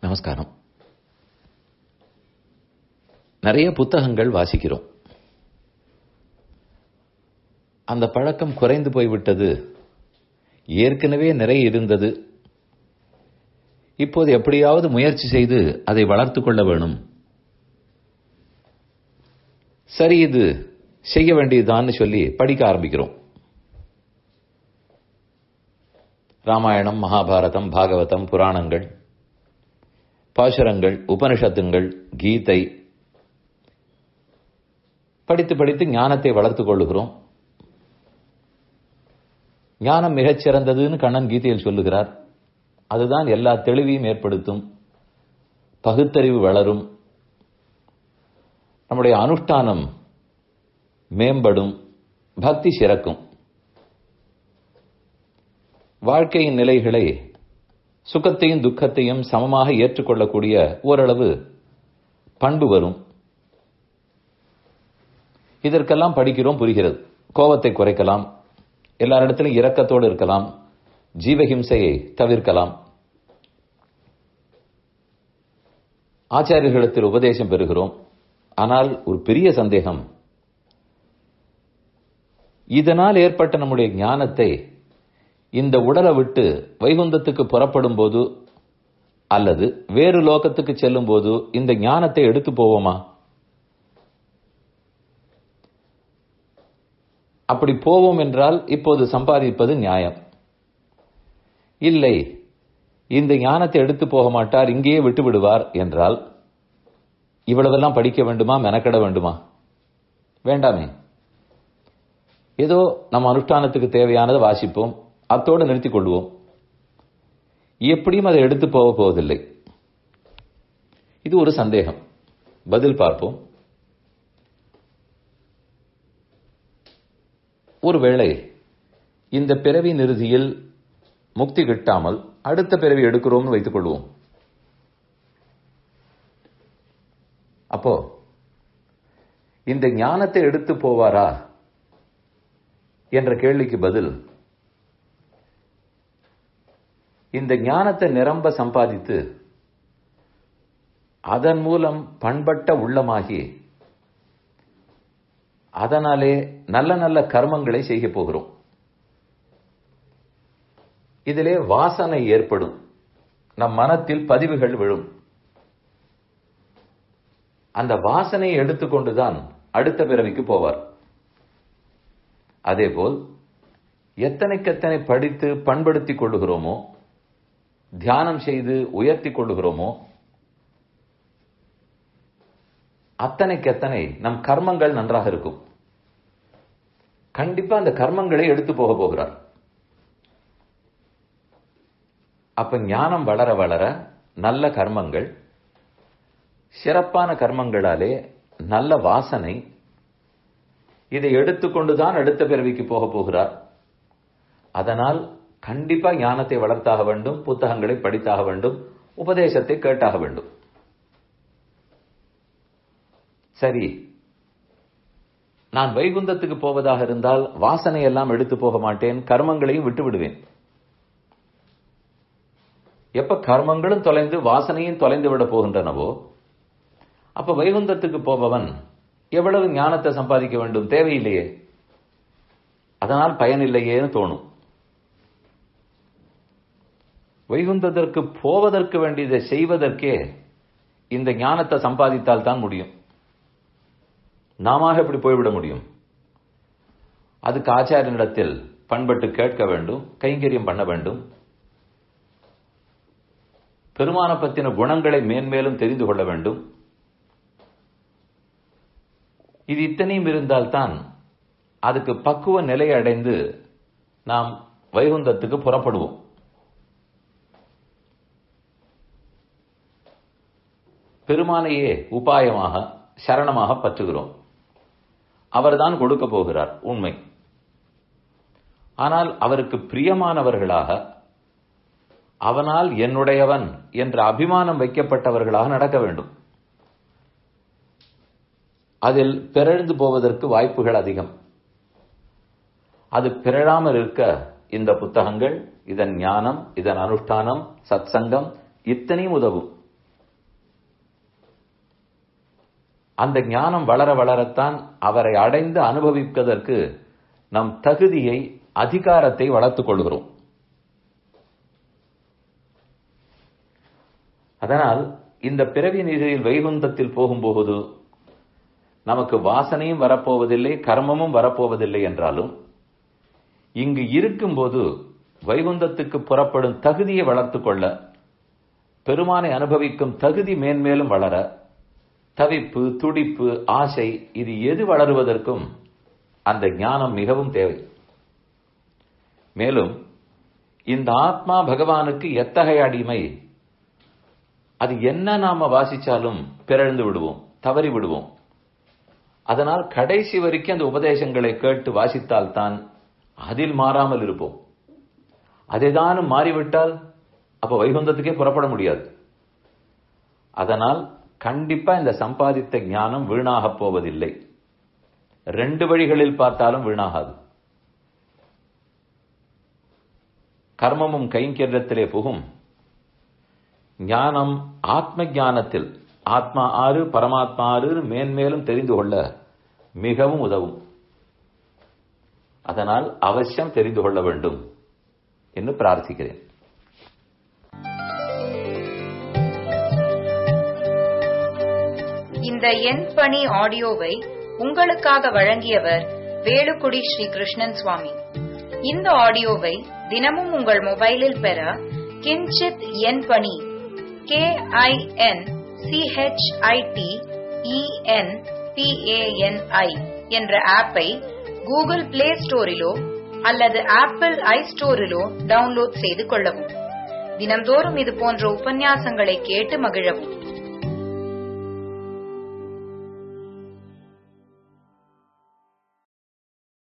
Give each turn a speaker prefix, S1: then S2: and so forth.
S1: நமஸ்காரம் நிறைய புத்தகங்கள் வாசிக்கிறோம் அந்த பழக்கம் குறைந்து போய்விட்டது ஏற்கனவே நிறைய இருந்தது இப்போது எப்படியாவது முயற்சி செய்து அதை வளர்த்து கொள்ள வேணும் சரி இது செய்ய வேண்டியதுதான்னு சொல்லி படிக்க ஆரம்பிக்கிறோம் ராமாயணம் மகாபாரதம் பாகவதம் புராணங்கள் பாசுரங்கள் உபனிஷத்துங்கள் கீதை படித்து படித்து ஞானத்தை வளர்த்துக் கொள்ளுகிறோம் ஞானம் மிகச் சிறந்ததுன்னு கண்ணன் கீதையில் சொல்லுகிறார் அதுதான் எல்லா தெளிவையும் ஏற்படுத்தும் பகுத்தறிவு வளரும் நம்முடைய அனுஷ்டானம் மேம்படும் பக்தி சிறக்கும் வாழ்க்கையின் நிலைகளை சுகத்தையும் துக்கத்தையும் சமமாக ஏற்றுக்கொள்ளக்கூடிய ஓரளவு பண்பு வரும் இதற்கெல்லாம் படிக்கிறோம் புரிகிறது கோபத்தை குறைக்கலாம் எல்லாரிடத்திலும் இரக்கத்தோடு இருக்கலாம் ஜீவஹிம்சையை தவிர்க்கலாம் ஆச்சாரியர்களிடத்தில் உபதேசம் பெறுகிறோம் ஆனால் ஒரு பெரிய சந்தேகம் இதனால் ஏற்பட்ட நம்முடைய ஞானத்தை இந்த உடலை விட்டு வைகுந்தத்துக்கு புறப்படும் போது அல்லது வேறு லோகத்துக்கு செல்லும் போது இந்த ஞானத்தை எடுத்து போவோமா அப்படி போவோம் என்றால் இப்போது சம்பாதிப்பது நியாயம் இல்லை இந்த ஞானத்தை எடுத்து போக மாட்டார் இங்கேயே விட்டு விடுவார் என்றால் இவ்வளவெல்லாம் படிக்க வேண்டுமா மெனக்கட வேண்டுமா வேண்டாமே ஏதோ நம்ம அனுஷ்டானத்துக்கு தேவையானதை வாசிப்போம் அத்தோடு நிறுத்திக் கொள்வோம் எப்படியும் அதை எடுத்து போக போவதில்லை இது ஒரு சந்தேகம் பதில் பார்ப்போம் ஒருவேளை இந்த பிறவி நிறுதியில் முக்தி கிட்டாமல் அடுத்த பிறவி எடுக்கிறோம்னு வைத்துக் கொள்வோம் அப்போ இந்த ஞானத்தை எடுத்து போவாரா என்ற கேள்விக்கு பதில் இந்த ஞானத்தை நிரம்ப சம்பாதித்து அதன் மூலம் பண்பட்ட உள்ளமாகி அதனாலே நல்ல நல்ல கர்மங்களை செய்ய போகிறோம் இதிலே வாசனை ஏற்படும் நம் மனத்தில் பதிவுகள் விழும் அந்த வாசனையை எடுத்துக்கொண்டுதான் அடுத்த பிறவிக்கு போவார் அதேபோல் எத்தனைக்கெத்தனை படித்து பண்படுத்திக் கொள்ளுகிறோமோ தியானம் செய்து உயர்த்தி கொள்ளுகிறோமோ அத்தனைக்கெத்தனை நம் கர்மங்கள் நன்றாக இருக்கும் கண்டிப்பா அந்த கர்மங்களை எடுத்து போக போகிறார் அப்ப ஞானம் வளர வளர நல்ல கர்மங்கள் சிறப்பான கர்மங்களாலே நல்ல வாசனை இதை எடுத்துக்கொண்டுதான் அடுத்த பிறவிக்கு போக போகிறார் அதனால் கண்டிப்பா ஞானத்தை வளர்த்தாக வேண்டும் புத்தகங்களை படித்தாக வேண்டும் உபதேசத்தை கேட்டாக வேண்டும் சரி நான் வைகுந்தத்துக்கு போவதாக இருந்தால் வாசனை எல்லாம் எடுத்து போக மாட்டேன் கர்மங்களையும் விட்டு விடுவேன் எப்ப கர்மங்களும் தொலைந்து வாசனையும் தொலைந்து விட போகின்றனவோ அப்ப வைகுந்தத்துக்கு போபவன் எவ்வளவு ஞானத்தை சம்பாதிக்க வேண்டும் தேவையில்லையே அதனால் பயனில்லையேன்னு தோணும் வைகுந்ததற்கு போவதற்கு வேண்டியதை செய்வதற்கே இந்த ஞானத்தை சம்பாதித்தால் தான் முடியும் நாம எப்படி போய்விட முடியும் அதுக்கு ஆச்சாரியனிடத்தில் பண்பட்டு கேட்க வேண்டும் கைங்கரியம் பண்ண வேண்டும் பெருமான பத்தின குணங்களை மேன்மேலும் தெரிந்து கொள்ள வேண்டும் இது இத்தனையும் இருந்தால்தான் அதுக்கு பக்குவ நிலை அடைந்து நாம் வைகுந்தத்துக்கு புறப்படுவோம் பெருமானையே உபாயமாக சரணமாக பற்றுகிறோம் அவர்தான் கொடுக்க போகிறார் உண்மை ஆனால் அவருக்கு பிரியமானவர்களாக அவனால் என்னுடையவன் என்ற அபிமானம் வைக்கப்பட்டவர்களாக நடக்க வேண்டும் அதில் பிறழ்ந்து போவதற்கு வாய்ப்புகள் அதிகம் அது பிறழாமல் இருக்க இந்த புத்தகங்கள் இதன் ஞானம் இதன் அனுஷ்டானம் சத்சங்கம் இத்தனையும் உதவும் அந்த ஞானம் வளர வளரத்தான் அவரை அடைந்து அனுபவிப்பதற்கு நம் தகுதியை அதிகாரத்தை வளர்த்துக் கொள்கிறோம் அதனால் இந்த பிறவி நிலையில் வைகுந்தத்தில் போகும்போது நமக்கு வாசனையும் வரப்போவதில்லை கர்மமும் வரப்போவதில்லை என்றாலும் இங்கு இருக்கும்போது வைகுந்தத்துக்கு புறப்படும் தகுதியை வளர்த்து கொள்ள பெருமானை அனுபவிக்கும் தகுதி மேன்மேலும் வளர தவிப்பு துடிப்பு ஆசை இது எது வளருவதற்கும் அந்த ஞானம் மிகவும் தேவை மேலும் இந்த ஆத்மா பகவானுக்கு எத்தகைய அடிமை அது என்ன நாம வாசிச்சாலும் பிறழ்ந்து விடுவோம் தவறி விடுவோம் அதனால் கடைசி வரைக்கும் அந்த உபதேசங்களை கேட்டு வாசித்தால்தான் அதில் மாறாமல் இருப்போம் அதேதானும் மாறிவிட்டால் அப்ப வைகுந்தத்துக்கே புறப்பட முடியாது அதனால் கண்டிப்பா இந்த சம்பாதித்த ஞானம் வீணாகப் போவதில்லை ரெண்டு வழிகளில் பார்த்தாலும் வீணாகாது கர்மமும் கைங்கரியத்திலே புகும் ஞானம் ஆத்ம ஞானத்தில் ஆத்மா ஆறு பரமாத்மா ஆறு மேன்மேலும் தெரிந்து கொள்ள மிகவும் உதவும் அதனால் அவசியம் தெரிந்து கொள்ள வேண்டும் என்று பிரார்த்திக்கிறேன்
S2: இந்த எண் பணி ஆடியோவை உங்களுக்காக வழங்கியவர் வேலுக்குடி ஸ்ரீ கிருஷ்ணன் சுவாமி இந்த ஆடியோவை தினமும் உங்கள் மொபைலில் பெற கிஞ்சித் எண் பணி கே ஐ என் சிஹெச்ஐடி இஎன் பிஏஎன்ஐ என்ற ஆப்பை கூகுள் பிளே ஸ்டோரிலோ அல்லது ஆப்பிள் ஐ ஸ்டோரிலோ டவுன்லோட் செய்து கொள்ளவும் தினம்தோறும் இது போன்ற உபன்யாசங்களை கேட்டு மகிழவும்